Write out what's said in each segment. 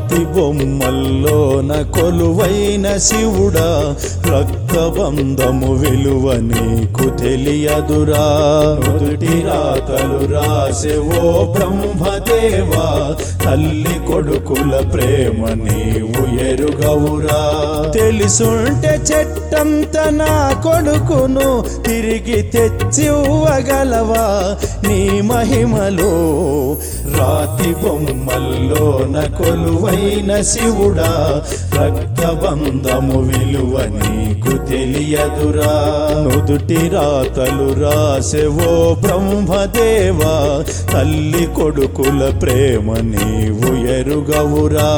రాతి బొమ్మల్లోన కొలువైన శివుడా రక్తబంధము విలువ నీకు తెలియదురా నుదుటి రాతలు రాసెవో బ్రహ్మదేవా తల్లి కొడుకుల ప్రేమ నీవు ఎరుగవురా తెలుసుంటే చెట్టంత నా కొడుకును తిరిగి తెచ్చివ్వగలవా నీ మహిమలో రాతి బొమ్మల్లోన కొలువైన శివుడా రక్తబంధము విలువ నీకు తెలియదురా నుదుటి రాతలు రాసెవో బ్రహ్మదేవా తల్లి కొడుకుల ప్రేమ నీవు ఎరుగవురా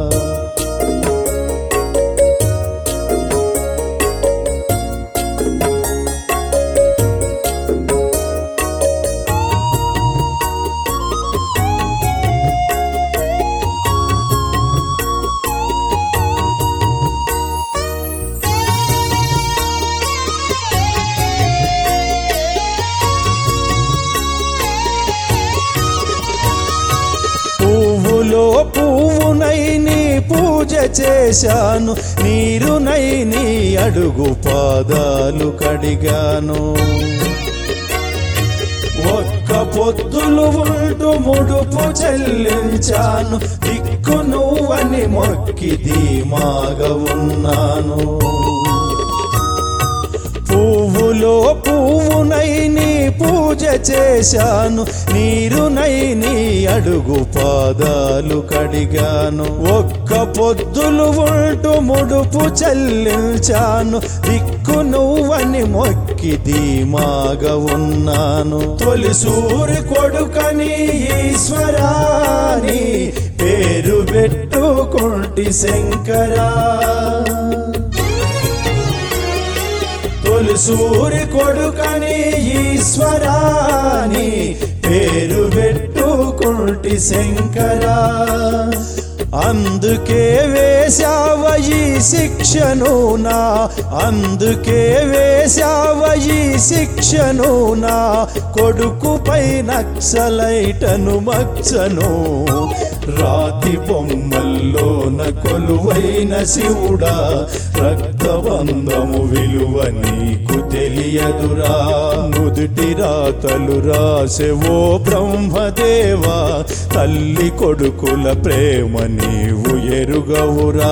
పువ్వులో పువ్వునై నీ పూజ చేశాను నీరునై నీ అడుగు పాదాలు కడిగాను ఒక్క పొద్దులు ఉంటూ ముడుపు చెల్లించాను దిక్కు నువ్వని మొక్కి ధీమాగా ఉన్నాను పువ్వులో పువ్వునై నీ పూజ చేశాను నీరునై నీ అడుగు పాదాలు కడిగాను ఒక్క పొద్దులు ఉంటూ ముడుపు చెల్లించాను దిక్కు నువ్వని మొక్కి ధీమాగా ఉన్నాను తొలి సూరి కొడుకని ఈశ్వరాని పేరు పెట్టుకుంటి శంకరా తొలి సూరి కొడుకని ఈశ్వరాని పేరు పెట్టుకుంటి శంకరా అందుకే వేశావ ఈ శిక్షను నా అందుకే వేశావ ఈ శిక్షను నా కొడుకుపై నక్సలైటను మచ్చను రాతి బొమ్మల్లోన కొలువైన శివుడా రక్తబంధము విలువ నీకు తెలియదురా నుదుటి రాతలు రాసెవో బ్రహ్మదేవా తల్లి కొడుకుల ప్రేమ నీవు ఎరుగవురా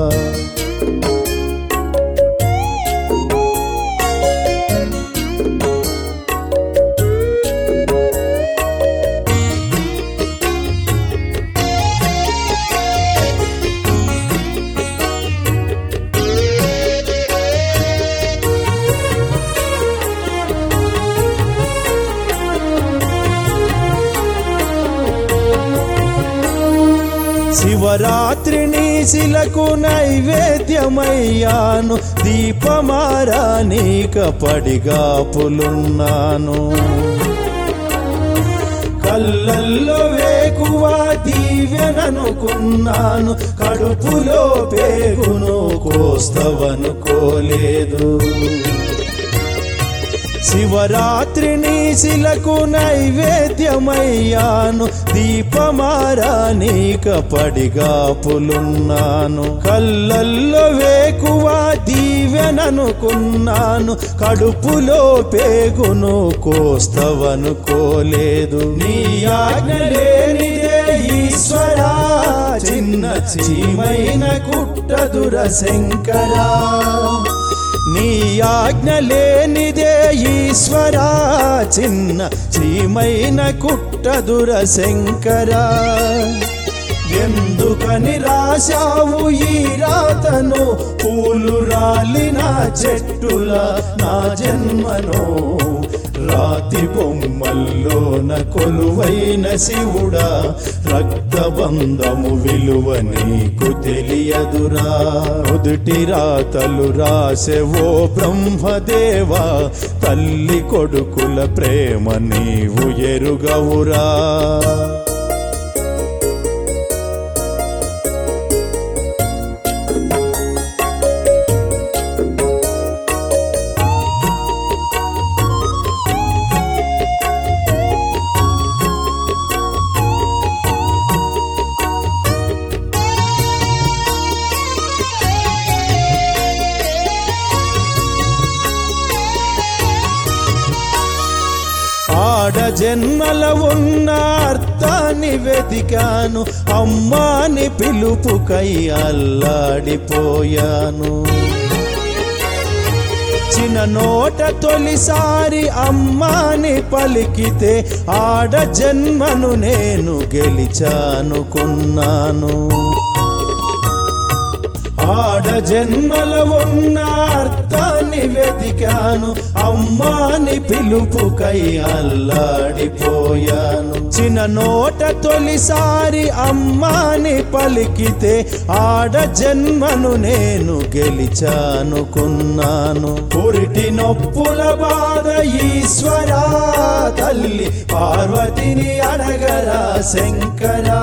శివరాత్రిని శిలకు నైవేద్యమయ్యాను దీపమారానీక పడిగాపులున్నాను కళ్ళల్లో వేకువ దీవెననుకున్నాను కడుపులో పేగును కోస్తవనుకోలేదు శివరాత్రిని శిలకు నైవేద్యమయ్యాను దీపమారానీక పడిగాపులున్నాను కళ్ళల్లో వేకువ దీవెననుకున్నాను కడుపులో పేగును కోస్తవనుకోలేదు నీ ఆజ్ఞ లేనిదే ఈశ్వరా చిన్న చీమైన కుట్టదుర శంకరా నీ ఆజ్ఞ లేనిదే ఈశ్వరా చిన్న చీమైన కుట్టదుర శంకరా ఎందుకని రాశావు ఈ రాతను పూలు రాలిన చెట్టుల నా జన్మను రాతి బొమ్మల్లోన కొలువైన శివుడా రక్తబంధము విలువ నీకు తెలియదురా నుదుటి రాతలు రాసెవో బ్రహ్మదేవా తల్లి కొడుకుల ప్రేమ నీవు ఎరుగవురా జన్మల ఉన్న అర్థాన్ని వెతికాను అమ్మాని పిలుపుకై అల్లాడిపోయాను చిన్న నోట తొలిసారి అమ్మాని పలికితే ఆడ జన్మను నేను గెలిచానుకున్నాను ఆడ జన్మల ఉన్న అర్థాన్ని వెతికాను అమ్మాని పిలుపుకై అల్లాడిపోయాను చిన్న నోట తొలిసారి అమ్మాని పలికితే ఆడ జన్మను నేను గెలిచానుకున్నాను పురిటి నొప్పుల బాధ ఈశ్వరా తల్లి పార్వతిని అడగరా శంకరా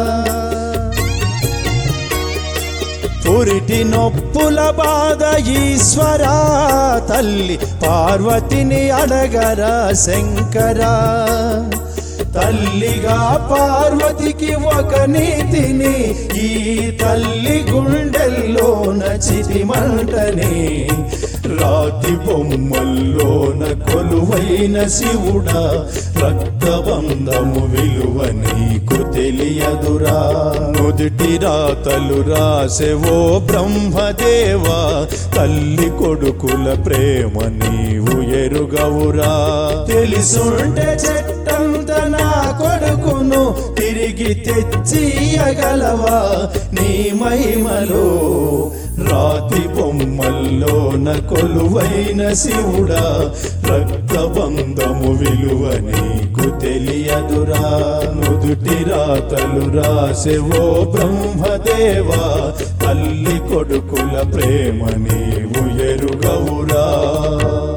పురిటి నొప్పుల బాధ ఈశ్వరా తల్లి పార్వతిని అడగరా శంకరా తల్లిగా పార్వతికి ఒక నీతిని ఈ తల్లి గుండెల్లోన చితిమంటని రాతి బొమ్మల్లోన కొలువైన శివుడా రక్తబంధము విలువ నీకు తెలియదురా నుదిటి రాతలు రాసెవో బ్రహ్మదేవా తల్లి కొడుకుల ప్రేమ నీవు ఎరుగవురా తెలిసుంటే చెట్టంత నా కొడుకును తిరిగి తెచ్చియగలవా నీ మహిమలో రాతి బొమ్మల్లోన కొలువైన శివుడా రక్తబంధము విలువ నీకు తెలియదురా నుదుటి రాతలు రాసెవో బ్రహ్మదేవా తల్లి కొడుకుల ప్రేమ నీవు ఎరుగవురా